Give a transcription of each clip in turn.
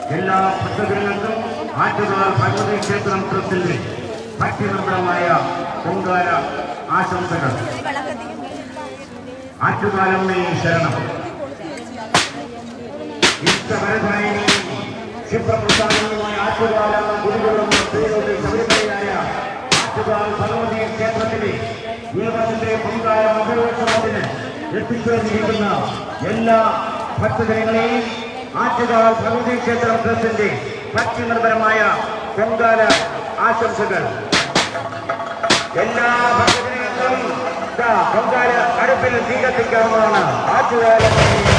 എല്ലാ ഭക്തജനങ്ങൾക്കും ആറ്റുകാൽ ഭഗവതി ക്ഷേത്രം ട്രസ്റ്റിന്റെ ഭക്തിനിർഭരമായ പൊങ്കാല ആശംസകൾ ആറ്റുകാലമ്മേ ശരണം ഇഷ്ടവരധായിനി ക്ഷിപ്രപ്രസാദങ്ങളുമായ ആറ്റുകാലം ഗുരുകുലം സ്ത്രീകളുടെ ശബരിമലയായ ആറ്റുകാൽ ഭഗവതി ക്ഷേത്രത്തിലെ ഈ വർഷത്തെ പൊങ്കാല മഹോത്സവത്തിന് എത്തിച്ചേർന്നിരിക്കുന്ന എല്ലാ ഭക്തജനങ്ങളെയും ആറ്റുകാൽ ഭഗവതി ക്ഷേത്രം ട്രസ്റ്റിന്റെ ഭക്തിനിർഭരമായ പൊങ്കാല ആശംസകൾ എല്ലാ ഭക്തജനങ്ങൾക്കും ദാ പൊങ്കാല അടുപ്പിൽ തീ കത്തിക്കാവുന്നതാണ് ആറ്റുകാലം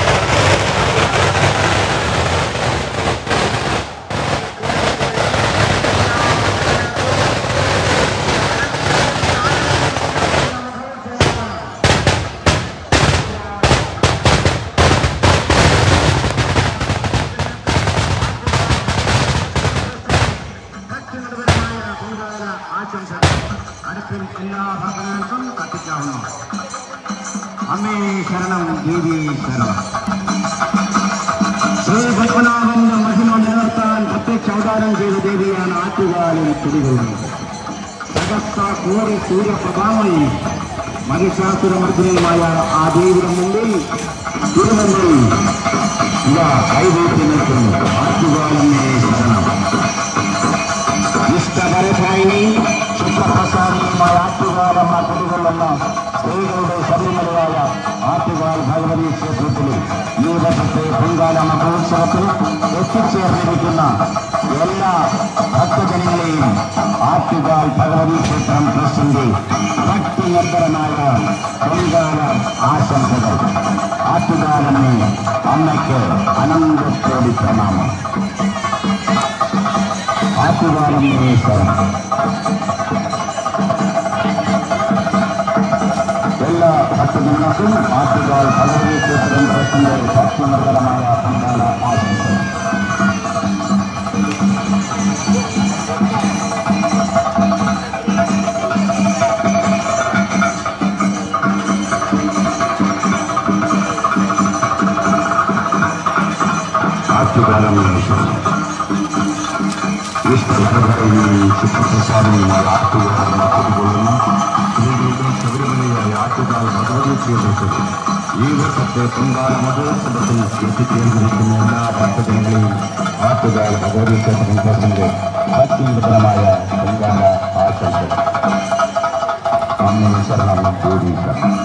ഭക്തിനിർഭരമായ പൊങ്കാല ആശംസകൾ അടുപ്പിൽ എല്ലാ ഭക്തജനങ്ങൾക്കും കത്തിക്കാവുന്നു അമ്മേ ശരണം ദേവി ശരണം ശ്രീ പത്മനാഭന്റെ മഹിമ നിലനിർത്താൻ പ്രത്യക്ഷ അവതാരം ചെയ്ത ദേവിയാണ് ആറ്റുകാലിൽ കുടികൊള്ളുന്നത് തകർത്ത കോടി സൂര്യപ്രഭാവം മഹിഷാസുരമർദ്ദനയുമായ ആ ദേവിയുടെ മുമ്പിൽ തിരുവമ്പിൽ ഇതാ കൈകൂട്ടി നിൽക്കുന്നു ആറ്റുകാലിനെ ശരണം ഇഷ്ടപരധായിനി ശുദ്ധപ്രസാദിയുമായ ആറ്റുകാലമ്മ കുടികൊള്ളുന്ന സ്ത്രീകളുടെ ശബരിമലയായ ആറ്റുകാൽ ഭഗവതി ക്ഷേത്രത്തിൽ ഈ വർഷത്തെ പൊങ്കാല മഹോത്സവത്തിൽ എത്തിച്ചേർന്നിരിക്കുന്ന എല്ലാ ഭക്തജനങ്ങളെയും ആറ്റുകാൽ ഭഗവതി ക്ഷേത്രം ട്രസ്റ്റിന്റെ ഭക്തി നിർഭരമായ പൊങ്കാല ആശംസകൾ ആറ്റുകാലമ്മേ അമ്മയ്ക്ക് അനന്തത്തോടി പ്രണാമം ആറ്റുകാലം ശരണം എല്ലാ ഭക്തജനങ്ങൾക്കും ആറ്റുകാൽ ഭഗവതി ക്ഷേത്രം ട്രസ്റ്റിന്റെ ഭക്തിനിർഭരമായ പൊങ്കാല ആശംസകൾ ആറ്റുകാലം ശരണം ഈശ്വരഭരണി ശുഭപ്രസാദങ്ങളുമായ ആറ്റുകാലം കുടികൊള്ളുന്ന സ്ത്രീകളുടെ ശബരിമലയായ ആറ്റുകാൽ ഭഗവതി ക്ഷേത്രത്തിൽ ഈ വർഷത്തെ പൊങ്കാല മഹോത്സവത്തിൽ എത്തിച്ചേർന്നിരിക്കുന്ന എല്ലാ ഭക്തജനങ്ങളെയും ആറ്റുകാൽ ഭഗവതി ക്ഷേത്രം ട്രസ്റ്റിന്റെ ഭക്തിനിർഭരമായ പൊങ്കാല ആശംസകൾ അമ്മേ ശരണം ദേവി ശരണം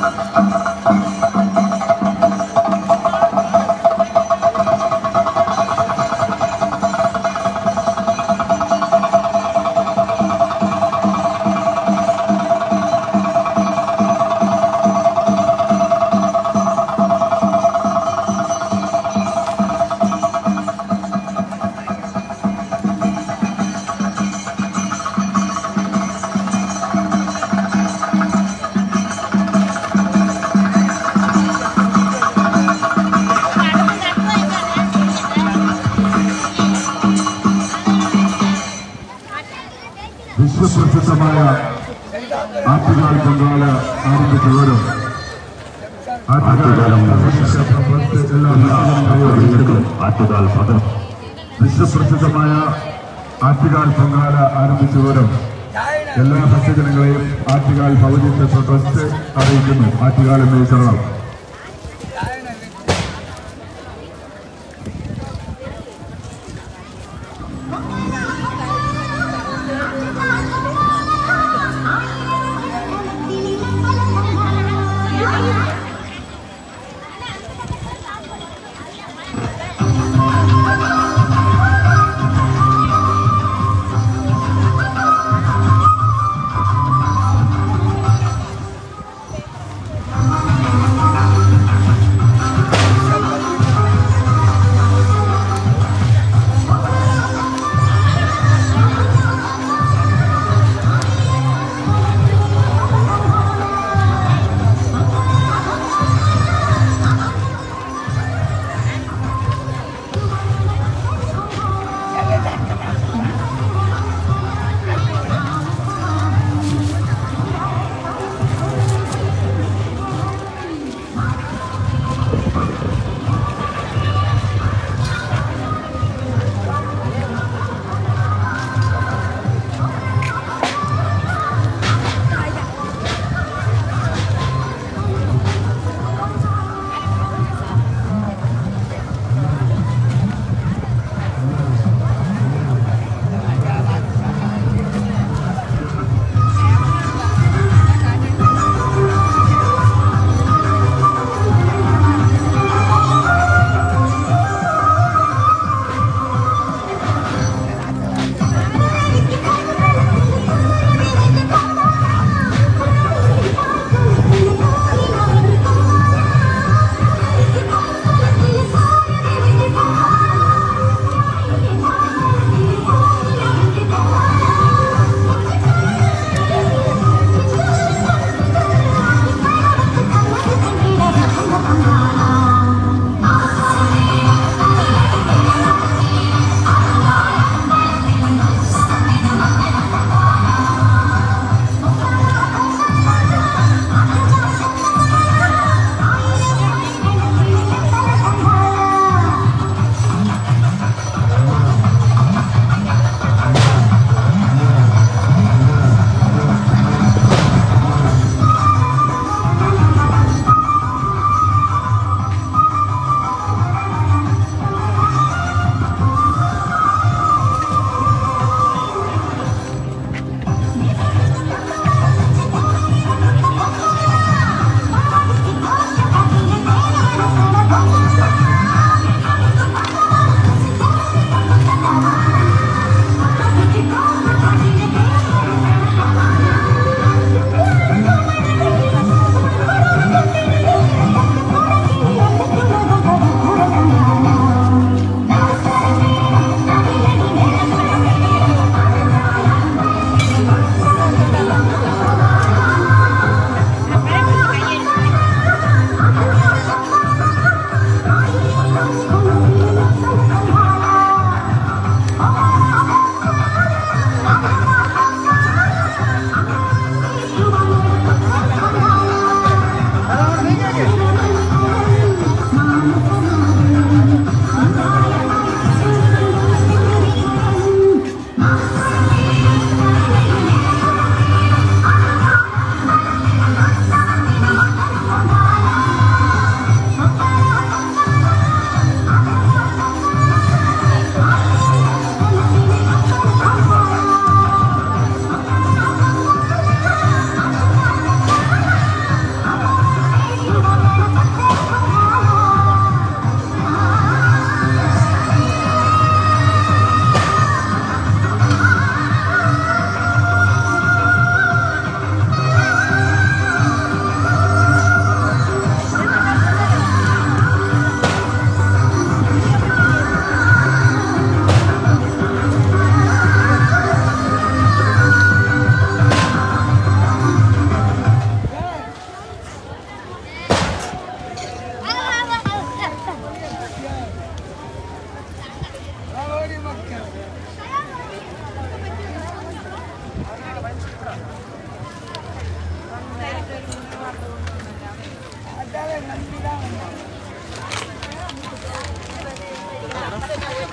വിശ്വപ്രസിദ്ധമായ ആറ്റുകാൽ പൊങ്കാല ആരംഭിച്ചവരും ആറ്റുകാലം ആറ്റുകാൽ ഭഗവതി വിശ്വപ്രസിദ്ധമായ ആറ്റുകാൽ പൊങ്കാല ആരംഭിച്ചവരും എല്ലാ ഭക്തജനങ്ങളെയും ആറ്റുകാൽ ഭവതി ക്ഷേത്ര ട്രസ്റ്റ് അറിയിക്കുന്നു ആറ്റുകാൽ എന്നീ ശരണം Thank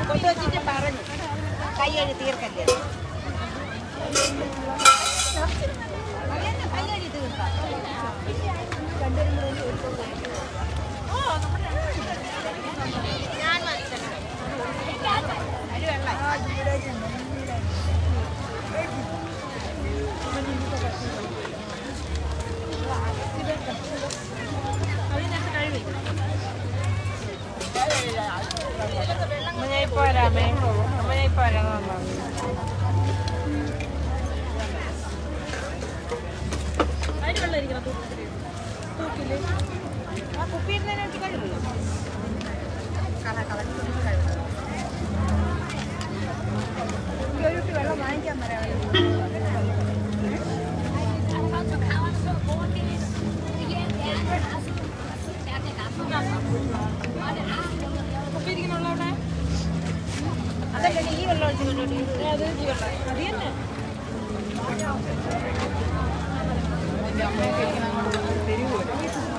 കൊണ്ടുവച്ചിട്ട് പറഞ്ഞു കൈ കഴുകി തീർക്കല്ലേ കൈ കഴുകി തീർക്കാം ഞാൻ മനസ്സിലാക്കി അതിൽ വെള്ളം പോരാമേ അമ്മയായി പോരാ അതിന് വെള്ളം ഇരിക്കണം തൂക്കില് ആ കുപ്പിയിരുന്നതിനൊക്കെ കഴിയുള്ളൂ ഒരു വെള്ളം വാങ്ങിക്കാൻ പറയാം കുപ്പി ഇരിക്കണുള്ള അവിടെ അതല്ലേ ഈ വെള്ളം ഒഴിച്ചിട്ടുണ്ട് അത് ഈ വെള്ളം അത് തന്നെ എൻ്റെ അമ്മയൊക്കെ ഇരിക്കണം അങ്ങോട്ട് തരുമോ